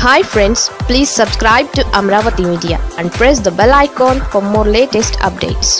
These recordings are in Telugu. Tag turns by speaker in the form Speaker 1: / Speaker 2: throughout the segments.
Speaker 1: hi friends please subscribe to Amaravati media and press the bell icon for more latest updates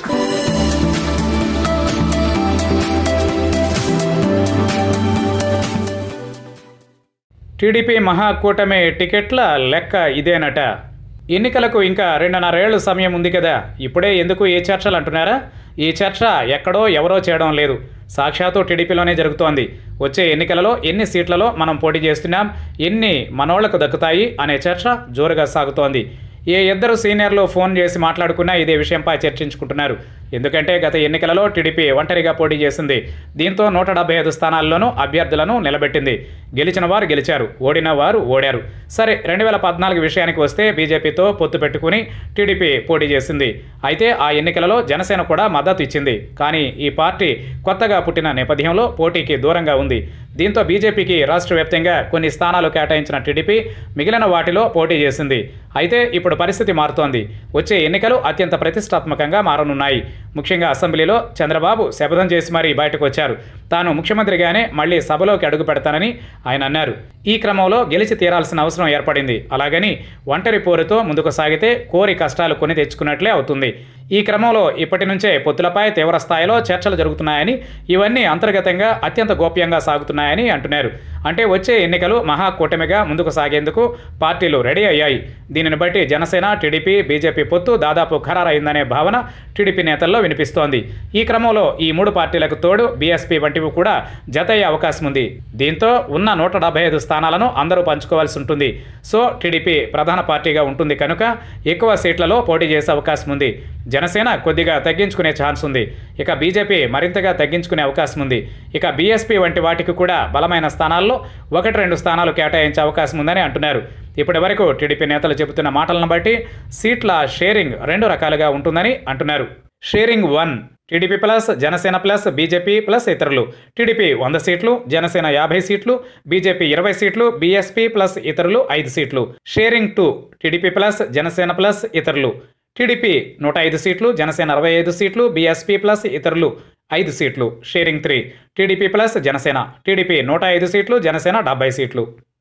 Speaker 2: TDP మహాకూటమి టికెట్ల లెక్క ఇదేనట ఎన్నికలకు ఇంకా రెండున్నరేళ్లు సమయం ఉంది కదా ఇప్పుడే ఎందుకు ఈ చర్చలు అంటున్నారా ఈ చర్చ ఎక్కడో ఎవరో చేయడం లేదు సాక్షాత్తు టీడీపీలోనే జరుగుతోంది వచ్చే ఎన్నికలలో ఎన్ని సీట్లలో మనం పోటీ చేస్తున్నాం ఎన్ని మనోళ్లకు దక్కుతాయి అనే చర్చ జోరుగా సాగుతోంది ఏ ఇద్దరు సీనియర్లు ఫోన్ చేసి మాట్లాడుకున్నా ఇదే విషయంపై చర్చించుకుంటున్నారు ఎందుకంటే గత ఎన్నికలలో టీడీపీ ఒంటరిగా పోటీ చేసింది దీంతో నూట డెబ్బై ఐదు స్థానాల్లోనూ అభ్యర్థులను నిలబెట్టింది గెలిచిన వారు గెలిచారు ఓడిన వారు ఓడారు సరే రెండు వేల పద్నాలుగు విషయానికి వస్తే బీజేపీతో పొత్తు పెట్టుకుని టీడీపీ పోటీ చేసింది అయితే ఆ ఎన్నికలలో జనసేన కూడా మద్దతు ఇచ్చింది కానీ ఈ పార్టీ కొత్తగా పుట్టిన నేపథ్యంలో పోటీకి దూరంగా ఉంది దీంతో బీజేపీకి రాష్ట్ర వ్యాప్తంగా కొన్ని స్థానాలు కేటాయించిన టీడీపీ మిగిలిన వాటిలో పోటీ చేసింది అయితే ఇప్పుడు పరిస్థితి మారుతోంది వచ్చే ఎన్నికలు అత్యంత ప్రతిష్టాత్మకంగా మారనున్నాయి ముఖ్యంగా అసెంబ్లీలో చంద్రబాబు శపథం చేసి మరీ బయటకు వచ్చారు తాను ముఖ్యమంత్రిగానే మళ్ళీ సభలోకి అడుగు పెడతానని ఆయన అన్నారు ఈ క్రమంలో గెలిచి తీరాల్సిన అవసరం ఏర్పడింది అలాగని ఒంటరి పోరుతో ముందుకు సాగితే కోరి కష్టాలు కొని తెచ్చుకున్నట్లే అవుతుంది ఈ క్రమంలో ఇప్పటి నుంచే పొత్తులపై తీవ్ర స్థాయిలో చర్చలు జరుగుతున్నాయని ఇవన్నీ అంతర్గతంగా అత్యంత గోప్యంగా సాగుతున్నాయని అంటున్నారు అంటే వచ్చే ఎన్నికలు మహాకూటమిగా ముందుకు సాగేందుకు పార్టీలు రెడీ అయ్యాయి దీనిని బట్టి జనసేన టీడీపీ బీజేపీ పొత్తు దాదాపు ఖరారైందనే భావన టీడీపీ నేతల్లో వినిపిస్తోంది ఈ క్రమంలో ఈ మూడు పార్టీలకు తోడు బీఎస్పీ వంటివి కూడా జతయ్యే అవకాశం ఉంది దీంతో ఉన్న నూట డెబ్బై ఐదు స్థానాలను అందరూ పంచుకోవాల్సి ఉంటుంది సో టీడీపీ ప్రధాన పార్టీగా ఉంటుంది కనుక ఎక్కువ సీట్లలో పోటీ చేసే అవకాశం ఉంది జనసేన కొద్దిగా తగ్గించుకునే ఛాన్స్ ఉంది ఇక బీజేపీ మరింతగా తగ్గించుకునే అవకాశం ఉంది ఇక బీఎస్పీ వంటి వాటికి కూడా బలమైన స్థానాల్లో ఒకటి రెండు స్థానాలు కేటాయించే అవకాశం ఉందని అంటున్నారు ఇప్పటి వరకు టీడీపీ నేతలు చెబుతున్న మాటలను బట్టి సీట్ల షేరింగ్ రెండు రకాలుగా ఉంటుందని అంటున్నారు sharing one TDP plus Janasena plus BJP plus ఇతరులు టీడీపీ వంద సీట్లు జనసేన యాభై సీట్లు బీజేపీ ఇరవై సీట్లు బీఎస్పీ ప్లస్ ఇతరులు ఐదు సీట్లు sharing two TDP plus Janasena plus ఇతరులు టీడీపీ నూట ఐదు సీట్లు జనసేన అరవై ఐదు సీట్లు బీఎస్పీ ప్లస్ ఇతరులు ఐదు సీట్లు sharing three TDP plus Janasena TDP నూట ఐదు సీట్లు జనసేన డెబ్బై సీట్లు